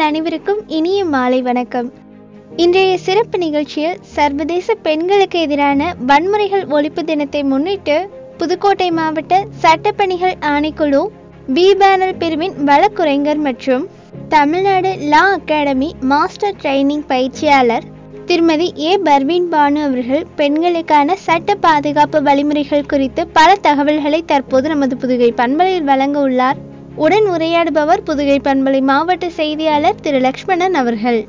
அனைவருக்கும் இனிய மாலை வணக்கம் இன்றைய சிறப்பு நிகழ்ச்சியில் சர்வதேச பெண்களுக்கு எதிரான வன்முறைகள் ஒழிப்பு தினத்தை முன்னிட்டு புதுக்கோட்டை மாவட்ட சட்டப்பணிகள் ஆணைக்குழு பி பேனல் பிரிவின் வழக்குரைஞர் மற்றும் Tamil Nadu law academy master training பயிற்சியாளர் திருமதி ஏ பர்வீன் பானு அவர்கள் பெண்களுக்கான சட்ட பாதுகாப்பு வழிமுறைகள் குறித்து பல தகவல்களை தற்போது நமது புதுகை பண்பலையில் வழங்க உள்ளார் உடன் உரையாடுபவர் புதுகை பண்பலை மாவட்ட செய்தியாளர் திரு லக்ஷ்மணன் அவர்கள்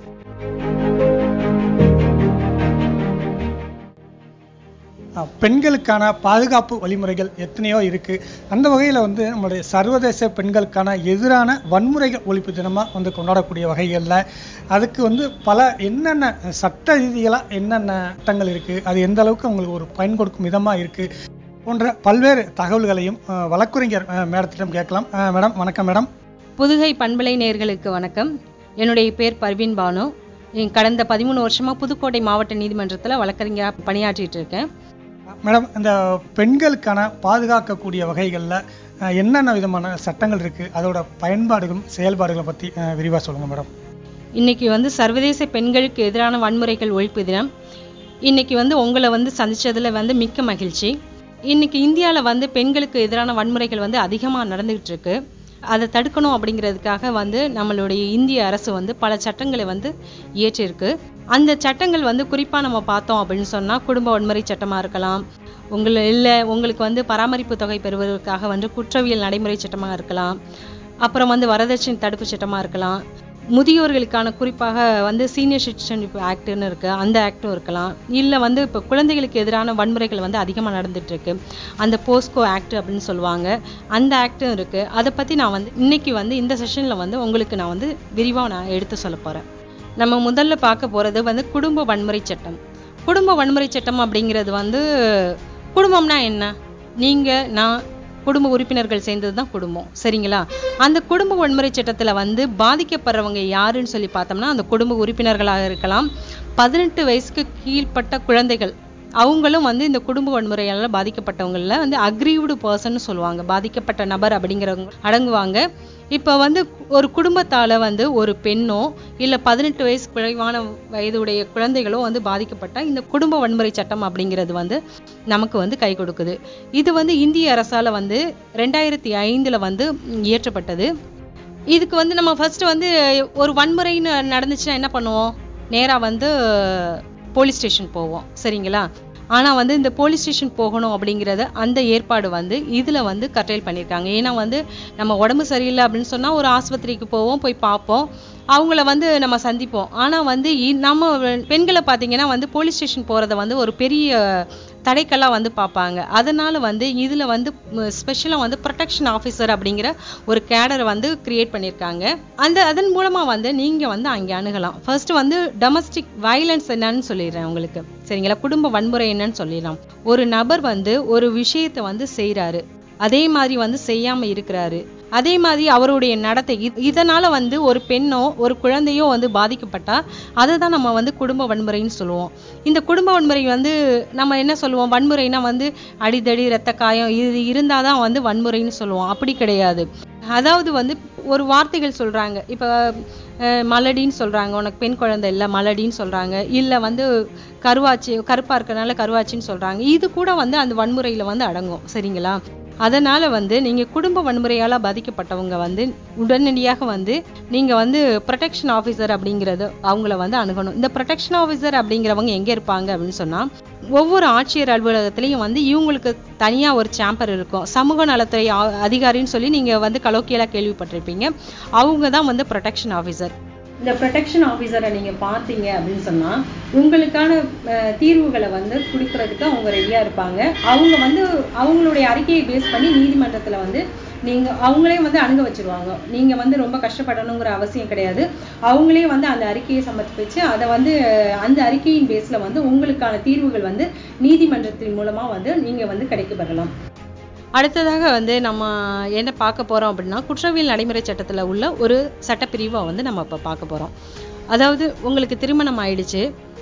அஹ் பெண்களுக்கான பாதுகாப்பு வழிமுறைகள் எத்தனையோ இருக்கு அந்த வகையில் வந்து நம்மளுடைய சர்வதேச பெண்களுக்கான எதிரான வன்முறைகள் ஒழிப்பு தினமாக வந்து கொண்டாடக்கூடிய வகைகளில் அதுக்கு வந்து பல என்னென்ன சட்ட ரீதிகளாக என்னென்ன சட்டங்கள் இருக்கு அது எந்த அளவுக்கு அவங்களுக்கு ஒரு பயன் கொடுக்கும் விதமாக இருக்கு போன்ற பல்வேறு தகவல்களையும் அஹ், வழக்குரைஞர் அஹ், மேடத்திடம் கேட்கலாம் அஹ், மேடம் வணக்கம் மேடம் புதுகை பண்பலை நேர்களுக்கு வணக்கம் என்னுடைய பேர் பர்வீன் பானு இ- கடந்த பதிமூணு வருஷமா புதுக்கோட்டை மாவட்ட நீதிமன்றத்தில் வழக்கறிஞராக பணியாற்றிட்டு இருக்கேன் மேடம் இந்த பெண்களுக்கான பாதுகாக்கக்கூடிய வகைகளில் என்னென்ன விதமான சட்டங்கள் இருக்கு அதோட பயன்பாடுகளும் செயல்பாடுகளை பற்றி விரிவாக சொல்லுங்க மேடம் இன்னைக்கு வந்து சர்வதேச பெண்களுக்கு எதிரான வன்முறைகள் ஒழிப்பு தினம் இன்னைக்கு வந்து உங்களை வந்து சந்திச்சதுல வந்து மிக்க மகிழ்ச்சி இன்னைக்கு இந்தியாவில் வந்து பெண்களுக்கு எதிரான வன்முறைகள் வந்து அதிகமாக நடந்துகிட்டு இருக்கு அதை தடுக்கணும் அப்படிங்கிறதுக்காக வந்து நம்மளுடைய இந்திய அரசு வந்து பல சட்டங்களை வந்து இயற்றிருக்கு அந்த சட்டங்கள் வந்து குறிப்பாக நம்ம பார்த்தோம் அப்படின்னு சொன்னால் குடும்ப வன்முறை சட்டமாக இருக்கலாம் உங்களை இல்லை உங்களுக்கு வந்து பராமரிப்பு தொகை பெறுவதற்காக வந்து குற்றவியல் நடைமுறை சட்டமாக இருக்கலாம் அப்புறம் வந்து வரதட்சணை தடுப்பு சட்டமாக இருக்கலாம் முதியோர்களுக்கான குறிப்பாக வந்து சீனியர் சிட்டிசன்ஷிப் ஆக்ட்னு இருக்கு அந்த ஆக்டும் இருக்கலாம் இல்லை வந்து இப்போ குழந்தைகளுக்கு எதிரான வன்முறைகள் வந்து அதிகமாக நடந்துட்டு இருக்கு அந்த போஸ்கோ ஆக்ட் அப்படின்னு சொல்லுவாங்க அந்த ஆக்டும் இருக்கு அதை பற்றி நான் வந்து இன்னைக்கு வந்து இந்த செஷனில் வந்து உங்களுக்கு நான் வந்து விரிவாக நான் எடுத்து சொல்ல போகிறேன் நம்ம முதல்ல பார்க்க போகிறது வந்து குடும்ப வன்முறை சட்டம் குடும்ப வன்முறை சட்டம் அப்படிங்கிறது வந்து குடும்பம்னா என்ன நீங்கள் நான் குடும்ப உறுப்பினர்கள் சேர்ந்தது தான் குடும்பம் சரிங்களா அந்த குடும்ப வன்முறை சட்டத்தில் வந்து பாதிக்கப்படுறவங்க யாருன்னு சொல்லி பார்த்தோம்னா அந்த குடும்ப உறுப்பினர்களாக இருக்கலாம் பதினெட்டு வயசுக்கு கீழ்ப்பட்ட குழந்தைகள் அவங்களும் வந்து இந்த குடும்ப வன்முறையால் பாதிக்கப்பட்டவங்கள வந்து அக்ரீவ்டு பர்சன் சொல்லுவாங்க பாதிக்கப்பட்ட நபர் அப்படிங்கிறவங்க அடங்குவாங்க இப்போ வந்து ஒரு குடும்பத்தால் வந்து ஒரு பெண்ணோ இல்லை பதினெட்டு வயசு குறைவான வயதுடைய குழந்தைகளோ வந்து பாதிக்கப்பட்ட இந்த குடும்ப வன்முறை சட்டம் அப்படிங்கிறது வந்து நமக்கு வந்து கை கொடுக்குது இது வந்து இந்திய அரசால் வந்து ரெண்டாயிரத்தி ஐந்தில் வந்து இயற்றப்பட்டது இதுக்கு வந்து நம்ம ஃபர்ஸ்ட் வந்து ஒரு வன்முறைன்னு நடந்துச்சுன்னா என்ன பண்ணுவோம் நேராக வந்து போலீஸ் ஸ்டேஷன் போவோம் சரிங்களா ஆனால் வந்து இந்த போலீஸ் ஸ்டேஷன் போகணும் அப்படிங்கிறத அந்த ஏற்பாடு வந்து இதில் வந்து கட்டைல் பண்ணியிருக்காங்க ஏன்னா வந்து நம்ம உடம்பு சரியில்லை அப்படின்னு சொன்னால் ஒரு ஆஸ்பத்திரிக்கு போவோம் போய் பார்ப்போம் அவங்கள வந்து நம்ம சந்திப்போம் ஆனால் வந்து இ- நம்ம பெண்களை பார்த்தீங்கன்னா வந்து போலீஸ் ஸ்டேஷன் போகிறத வந்து ஒரு பெரிய தடைக்கெல்லாம் வந்து பார்ப்பாங்க அதனால வந்து இதில் வந்து ஸ்பெஷலாக வந்து ப்ரொடெக்ஷன் ஆஃபீஸர் அப்படிங்கிற ஒரு கேடரை வந்து கிரியேட் பண்ணியிருக்காங்க அந்த அதன் மூலமாக வந்து நீங்கள் வந்து அங்கே அணுகலாம் ஃபர்ஸ்ட் வந்து டொமஸ்டிக் வயலன்ஸ் என்னன்னு சொல்லிடுறேன் உங்களுக்கு சரிங்களா குடும்ப வன்முறை என்னன்னு சொல்லிடலாம் ஒரு நபர் வந்து ஒரு விஷயத்தை வந்து செய்கிறாரு அதே மாதிரி வந்து செய்யாம இருக்கிறாரு அதே மாதிரி அவருடைய நடத்தை இ- இதனால வந்து ஒரு பெண்ணோ ஒரு குழந்தையோ வந்து பாதிக்கப்பட்டா அதை தான் நம்ம வந்து குடும்ப வன்முறைன்னு சொல்லுவோம் இந்த குடும்ப வன்முறை வந்து நம்ம என்ன சொல்லுவோம் வன்முறைனா வந்து அடிதடி ரத்த காயம் இது இருந்தாதான் வந்து வன்முறைன்னு சொல்லுவோம் அப்படி கிடையாது அதாவது வந்து ஒரு வார்த்தைகள் சொல்றாங்க இப்போ அஹ், மலடின்னு சொல்றாங்க உனக்கு பெண் குழந்தை இல்லை மலடின்னு சொல்றாங்க இல்ல வந்து கருவாச்சி கருப்பா இருக்கறனால கருவாச்சின்னு சொல்றாங்க இது கூட வந்து அந்த வன்முறையில வந்து அடங்கும் சரிங்களா அதனால வந்து நீங்க குடும்ப வன்முறையால பாதிக்கப்பட்டவங்க வந்து உடனடியாக வந்து நீங்க வந்து ப்ரொடெக்ஷன் ஆஃபீஸர் அப்படிங்கறது அவங்கள வந்து அணுகணும் இந்த ப்ரொடெக்ஷன் ஆஃபீஸர் அப்படிங்கிறவங்க எங்க இருப்பாங்க அப்படின்னு சொன்னா ஒவ்வொரு ஆட்சியர் அலுவலகத்திலையும் வந்து இவங்களுக்கு தனியா ஒரு சாம்பர் இருக்கும் சமூக நலத்துறை ஆ- அதிகாரின்னு சொல்லி நீங்க வந்து கலோக்கியலா கேள்விப்பட்டிருப்பீங்க அவங்க தான் வந்து ப்ரொடெக்ஷன் ஆஃபீஸர் இந்த ப்ரொடெக்ஷன் ஆஃபீஸரை நீங்க பார்த்தீங்க அப்படின்னு சொன்னா உங்களுக்கான அஹ், தீர்வுகளை வந்து கொடுக்கறதுக்கு அவங்க ரெடியா இருப்பாங்க அவங்க வந்து அவங்களுடைய அறிக்கையை பேஸ் பண்ணி நீதிமன்றத்துல வந்து நீங்க அவங்களே வந்து அணுக வச்சிருவாங்க நீங்க வந்து ரொம்ப கஷ்டப்படணுங்கிற அவசியம் கிடையாது அவங்களே வந்து அந்த அறிக்கையை சமர்ப்பிச்சு அதை வந்து அஹ், அந்த அறிக்கையின் பேஸ்ல வந்து உங்களுக்கான தீர்வுகள் வந்து நீதிமன்றத்தின் மூலமா வந்து நீங்க வந்து கிடைக்கப்பெறலாம் அடுத்ததாக வந்து நம்ம என்ன பார்க்க போறோம் அப்படின்னா குற்றவியல் நடைமுறை சட்டத்துல உள்ள ஒரு சட்டப்பிரிவை வந்து நம்ம இப்போ பார்க்க போறோம் அதாவது உங்களுக்கு திருமணம் ஆயிடுச்சு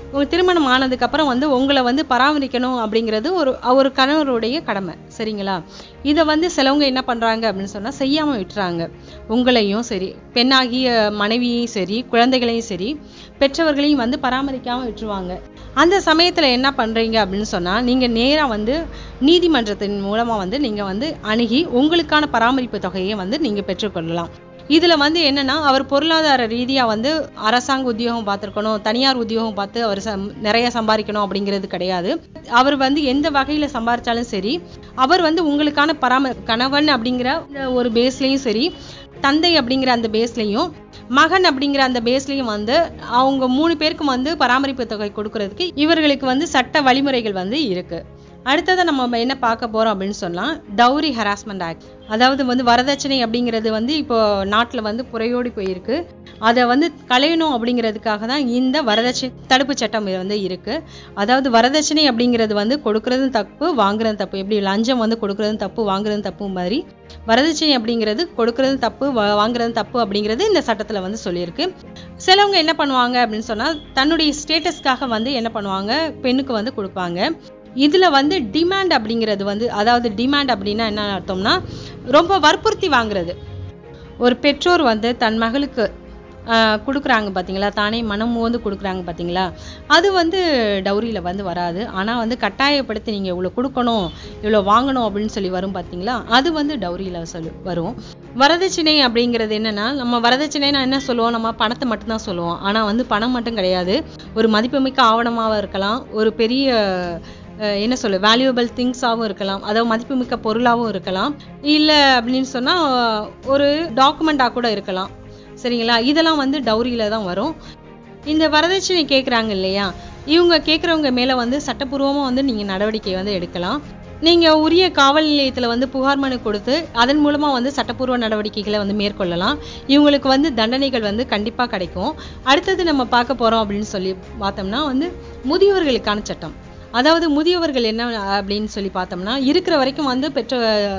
உங்க திருமணம் ஆனதுக்கு அப்புறம் வந்து உங்களை வந்து பராமரிக்கணும் அப்படிங்கிறது ஒரு ஒரு கணவருடைய கடமை சரிங்களா இதை வந்து சிலவங்க என்ன பண்றாங்க அப்படின்னு சொன்னா செய்யாம விட்டுறாங்க உங்களையும் சரி பெண்ணாகிய மனைவியையும் சரி குழந்தைகளையும் சரி பெற்றவர்களையும் வந்து பராமரிக்காம விட்டுருவாங்க அந்த சமயத்துல என்ன பண்றீங்க அப்படின்னு சொன்னா நீங்க நேரா வந்து நீதிமன்றத்தின் மூலமா வந்து நீங்க வந்து அணுகி உங்களுக்கான பராமரிப்பு தொகையை வந்து நீங்க பெற்றுக்கொள்ளலாம் இதுல வந்து என்னன்னா அவர் பொருளாதார ரீதியா வந்து அரசாங்க உத்தியோகம் பார்த்திருக்கணும் தனியார் உத்தியோகம் பார்த்து அவர் சம்- நிறைய சம்பாதிக்கணும் அப்படிங்கிறது கிடையாது அவர் வந்து எந்த வகையில சம்பாதிச்சாலும் சரி அவர் வந்து உங்களுக்கான பராம கணவன் அப்படிங்கிற ஒரு பேஸ்லயும் சரி தந்தை அப்படிங்கிற அந்த பேஸ்லயும் மகன் அப்படிங்கிற அந்த பேஸ்லயும் வந்து அவங்க மூணு பேருக்கும் வந்து பராமரிப்பு தொகை கொடுக்கறதுக்கு இவர்களுக்கு வந்து சட்ட வழிமுறைகள் வந்து இருக்கு அடுத்ததை நம்ம என்ன பார்க்க போறோம் அப்படின்னு சொன்னா டவுரி ஹராஸ்மெண்ட் ஆக்ட் அதாவது வந்து வரதட்சணை அப்படிங்கிறது வந்து இப்போ நாட்டுல வந்து புறையோடி போயிருக்கு அதை வந்து களையணும் அப்படிங்கிறதுக்காக தான் இந்த வரதட்சணை தடுப்பு சட்டம் இது வந்து இருக்கு அதாவது வரதட்சணை அப்படிங்கிறது வந்து கொடுக்கறதும் தப்பு வாங்குறதும் தப்பு எப்படி லஞ்சம் வந்து கொடுக்கறதும் தப்பு வாங்குறதும் தப்பு மாதிரி வரதட்சணை அப்படிங்கிறது கொடுக்கறதும் தப்பு வா- வாங்குறதும் தப்பு அப்படிங்கிறது இந்த சட்டத்துல வந்து சொல்லியிருக்கு சிலவங்க என்ன பண்ணுவாங்க அப்படின்னு சொன்னா தன்னுடைய ஸ்டேட்டஸ்க்காக வந்து என்ன பண்ணுவாங்க பெண்ணுக்கு வந்து கொடுப்பாங்க இதுல வந்து டிமாண்ட் அப்படிங்கிறது வந்து அதாவது டிமாண்ட் அப்படின்னா என்ன அர்த்தம்னா ரொம்ப வற்புறுத்தி வாங்குறது ஒரு பெற்றோர் வந்து தன் மகளுக்கு ஆஹ், கொடுக்குறாங்க பாத்தீங்களா தானே மனம் வந்து கொடுக்குறாங்க பாத்தீங்களா அது வந்து டௌரியில வந்து வராது ஆனா வந்து கட்டாயப்படுத்தி நீங்க இவ்வளவு கொடுக்கணும் இவ்வளவு வாங்கணும் அப்படின்னு சொல்லி வரும் பாத்தீங்களா அது வந்து டௌரியில சொல்லு வரும் வரதட்சணை அப்படிங்கிறது என்னன்னா நம்ம வரதட்சணைனா என்ன சொல்லுவோம் நம்ம பணத்தை மட்டும்தான் சொல்லுவோம் ஆனா வந்து பணம் மட்டும் கிடையாது ஒரு மதிப்புமிக்க ஆவணமாக இருக்கலாம் ஒரு பெரிய அஹ், என்ன சொல்ல வேல்யூபிள் திங்ஸாகவும் இருக்கலாம் அதாவது மதிப்புமிக்க பொருளாகவும் இருக்கலாம் இல்ல அப்படின்னு சொன்னா ஒரு டாக்குமெண்டா கூட இருக்கலாம் சரிங்களா இதெல்லாம் வந்து டௌரியில தான் வரும் இந்த வரதட்சணை கேக்குறாங்க இல்லையா இவங்க கேக்குறவங்க மேல வந்து சட்டப்பூர்வமா வந்து நீங்க நடவடிக்கை வந்து எடுக்கலாம் நீங்க உரிய காவல் நிலையத்துல வந்து புகார் மனு கொடுத்து அதன் மூலமா வந்து சட்டப்பூர்வ நடவடிக்கைகளை வந்து மேற்கொள்ளலாம் இவங்களுக்கு வந்து தண்டனைகள் வந்து கண்டிப்பா கிடைக்கும் அடுத்தது நம்ம பார்க்க போறோம் அப்படின்னு சொல்லி பார்த்தோம்னா வந்து முதியோர்களுக்கான சட்டம் அதாவது முதியவர்கள் என்ன அப்படின்னு சொல்லி பார்த்தோம்னா இருக்கிற வரைக்கும் வந்து பெற்ற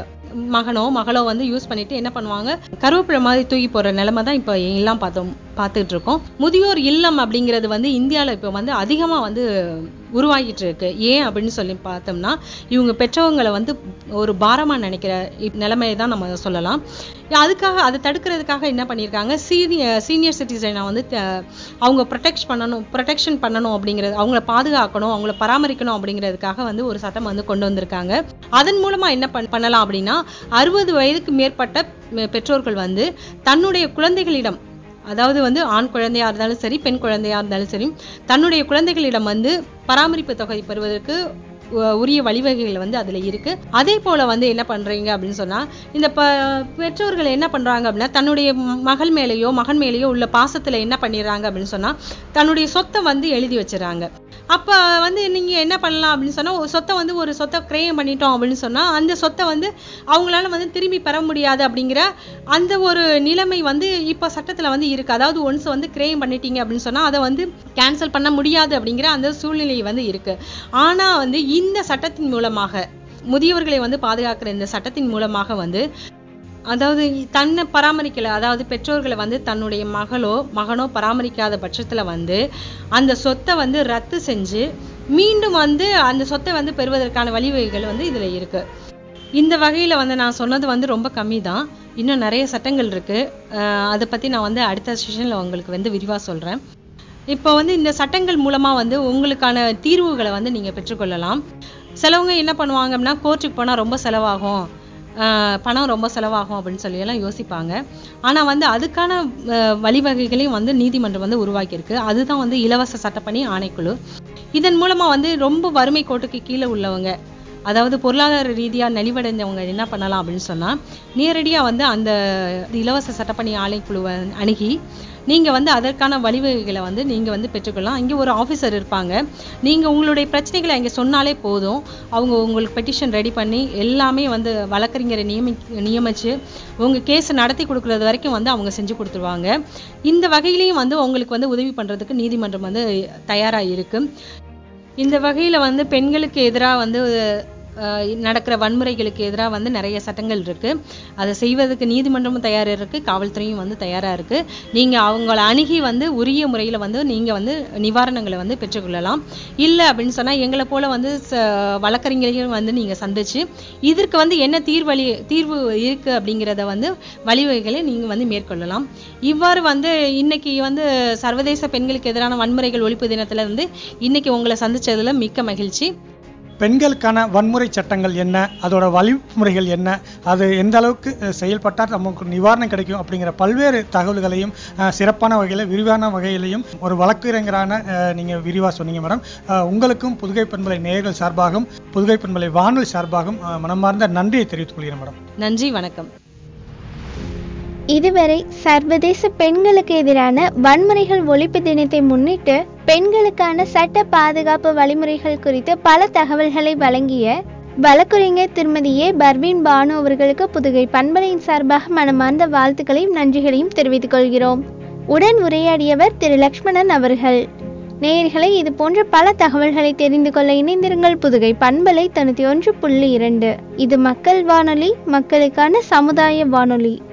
மகனோ மகளோ வந்து யூஸ் பண்ணிட்டு என்ன பண்ணுவாங்க கருவேப்பிலை மாதிரி தூக்கி போற நிலைமை தான் இப்போ எல்லாம் பார்த்தோம் பார்த்துட்டு இருக்கோம் முதியோர் இல்லம் அப்படிங்கிறது வந்து இந்தியால இப்போ வந்து அதிகமா வந்து உருவாகிட்டு இருக்கு ஏன் அப்படின்னு சொல்லி பார்த்தோம்னா இவங்க பெற்றவங்களை வந்து ஒரு பாரமா நினைக்கிற இப் நிலைமையை தான் நம்ம சொல்லலாம் அதுக்காக அதை தடுக்கிறதுக்காக என்ன பண்ணியிருக்காங்க சீனியர் சீனியர் சிட்டிசனை வந்து த- அவங்க ப்ரொடெக்ட் பண்ணணும் ப்ரொடெக்ஷன் பண்ணணும் அப்படிங்கிறது அவங்கள பாதுகாக்கணும் அவங்கள பராமரிக்கணும் அப்படிங்கிறதுக்காக வந்து ஒரு சட்டம் வந்து கொண்டு வந்திருக்காங்க அதன் மூலமா என்ன பண்- பண்ணலாம் அப்படின்னா அறுபது வயதுக்கு மேற்பட்ட மெ- பெற்றோர்கள் வந்து தன்னுடைய குழந்தைகளிடம் அதாவது வந்து ஆண் குழந்தையா இருந்தாலும் சரி பெண் குழந்தையா இருந்தாலும் சரி தன்னுடைய குழந்தைகளிடம் வந்து பராமரிப்பு தொகை பெறுவதற்கு உ- உரிய வழிவகைகள் வந்து அதுல இருக்கு அதே போல வந்து என்ன பண்றீங்க அப்படின்னு சொன்னா இந்த ப பெற்றோர்கள் என்ன பண்றாங்க அப்படின்னா தன்னுடைய ம- மகள் மேலேயோ மகன் மேலேயோ உள்ள பாசத்துல என்ன பண்ணிடுறாங்க அப்படின்னு சொன்னா தன்னுடைய சொத்தை வந்து எழுதி வச்சிடறாங்க அப்ப வந்து நீங்க என்ன பண்ணலாம் அப்படின்னு சொன்னா ஒரு சொத்தை வந்து ஒரு சொத்தை கிரயம் பண்ணிட்டோம் அப்படின்னு சொன்னா அந்த சொத்தை வந்து அவங்களால வந்து திரும்பி பெற முடியாது அப்படிங்கிற அந்த ஒரு நிலைமை வந்து இப்ப சட்டத்துல வந்து இருக்கு அதாவது ஒன்ஸ் வந்து கிரயம் பண்ணிட்டீங்க அப்படின்னு சொன்னா அதை வந்து கேன்சல் பண்ண முடியாது அப்படிங்கிற அந்த சூழ்நிலை வந்து இருக்கு ஆனா வந்து இந்த சட்டத்தின் மூலமாக முதியவர்களை வந்து பாதுகாக்கிற இந்த சட்டத்தின் மூலமாக வந்து அதாவது தன்னை பராமரிக்கல அதாவது பெற்றோர்களை வந்து தன்னுடைய மகளோ மகனோ பராமரிக்காத பட்சத்துல வந்து அந்த சொத்தை வந்து ரத்து செஞ்சு மீண்டும் வந்து அந்த சொத்தை வந்து பெறுவதற்கான வழிவகைகள் வந்து இதுல இருக்கு இந்த வகையில வந்து நான் சொன்னது வந்து ரொம்ப கம்மி தான் இன்னும் நிறைய சட்டங்கள் இருக்கு அஹ் அதை பத்தி நான் வந்து அடுத்த செஷன்ல உங்களுக்கு வந்து விரிவா சொல்றேன் இப்போ வந்து இந்த சட்டங்கள் மூலமா வந்து உங்களுக்கான தீர்வுகளை வந்து நீங்க பெற்றுக்கொள்ளலாம் சிலவங்க என்ன பண்ணுவாங்க அப்படின்னா கோர்ட்டுக்கு போனா ரொம்ப செலவாகும் ஆஹ் பணம் ரொம்ப செலவாகும் அப்படின்னு சொல்லி எல்லாம் யோசிப்பாங்க ஆனா வந்து அதுக்கான ஆஹ் வழிவகைகளையும் வந்து நீதிமன்றம் வந்து உருவாக்கியிருக்கு அதுதான் வந்து இலவச சட்டப்பணி ஆணைக்குழு இதன் மூலமா வந்து ரொம்ப வறுமை கோட்டுக்கு கீழே உள்ளவங்க அதாவது பொருளாதார ரீதியா நலிவடைந்தவங்க என்ன பண்ணலாம் அப்படின்னு சொன்னா நேரடியா வந்து அந்த இலவச சட்டப்பணி ஆணைக்குழுவை அணுகி நீங்க வந்து அதற்கான வழிவகைகளை வந்து நீங்க வந்து பெற்றுக்கொள்ளலாம் இங்க ஒரு ஆபீசர் இருப்பாங்க நீங்க உங்களுடைய பிரச்சனைகளை அங்க சொன்னாலே போதும் அவங்க உங்களுக்கு பெட்டிஷன் ரெடி பண்ணி எல்லாமே வந்து வழக்கறிஞரை நியமி நியமிச்சு உங்க கேஸ் நடத்தி கொடுக்கறது வரைக்கும் வந்து அவங்க செஞ்சு கொடுத்துருவாங்க இந்த வகையிலையும் வந்து உங்களுக்கு வந்து உதவி பண்றதுக்கு நீதிமன்றம் வந்து தயாரா இருக்கு இந்த வகையில வந்து பெண்களுக்கு எதிராக வந்து அஹ், நடக்கிற வன்முறைகளுக்கு எதிராக வந்து நிறைய சட்டங்கள் இருக்கு அதை செய்வதற்கு நீதிமன்றமும் தயாரா இருக்கு காவல்துறையும் வந்து தயாரா இருக்கு நீங்க அவங்கள அணுகி வந்து உரிய முறையில் வந்து நீங்க வந்து நிவாரணங்களை வந்து பெற்றுக்கொள்ளலாம் இல்லை அப்படின்னு சொன்னா எங்களை போல வந்து ச- வழக்கறிஞர்களையும் வந்து நீங்க சந்திச்சு இதற்கு வந்து என்ன தீர்வழி தீர்வு இருக்கு அப்படிங்கிறத வந்து வழிவகைகளை நீங்க வந்து மேற்கொள்ளலாம் இவ்வாறு வந்து இன்னைக்கு வந்து சர்வதேச பெண்களுக்கு எதிரான வன்முறைகள் ஒழிப்பு தினத்துல இருந்து இன்னைக்கு உங்களை சந்திச்சதுல மிக்க மகிழ்ச்சி பெண்களுக்கான வன்முறை சட்டங்கள் என்ன அதோட வழிமுறைகள் என்ன அது எந்த அளவுக்கு அஹ், செயல்பட்டால் நமக்கு நிவாரணம் கிடைக்கும் அப்படிங்கிற பல்வேறு தகவல்களையும் அஹ், சிறப்பான வகையில் விரிவான வகையிலையும் ஒரு வழக்கறிஞரான அஹ், நீங்க விரிவா சொன்னீங்க மேடம் அஹ், உங்களுக்கும் புதுகை பண்பலை நேயர்கள் சார்பாகவும் புதுகை பண்பலை வானொலி சார்பாகவும் அஹ், மனமார்ந்த நன்றியை தெரிவித்துக் கொள்கிறேன் மேடம் நன்றி வணக்கம் இதுவரை சர்வதேச பெண்களுக்கு எதிரான வன்முறைகள் ஒழிப்பு தினத்தை முன்னிட்டு பெண்களுக்கான சட்ட பாதுகாப்பு வழிமுறைகள் குறித்து பல தகவல்களை வழங்கிய வழக்குரைஞர் திருமதி ஏ பர்வீன் பானு அவர்களுக்கு புதுகை பண்பலையின் சார்பாக மனமார்ந்த வாழ்த்துக்களையும் நன்றிகளையும் தெரிவித்துக் கொள்கிறோம் உடன் உரையாடியவர் திரு லக்ஷ்மணன் அவர்கள் நேயர்களை இது போன்ற பல தகவல்களை தெரிந்து கொள்ள இணைந்திருங்கள் புதுகை பண்பலை தொண்ணூற்றி ஒன்று புள்ளி இரண்டு இது மக்கள் வானொலி மக்களுக்கான சமுதாய வானொலி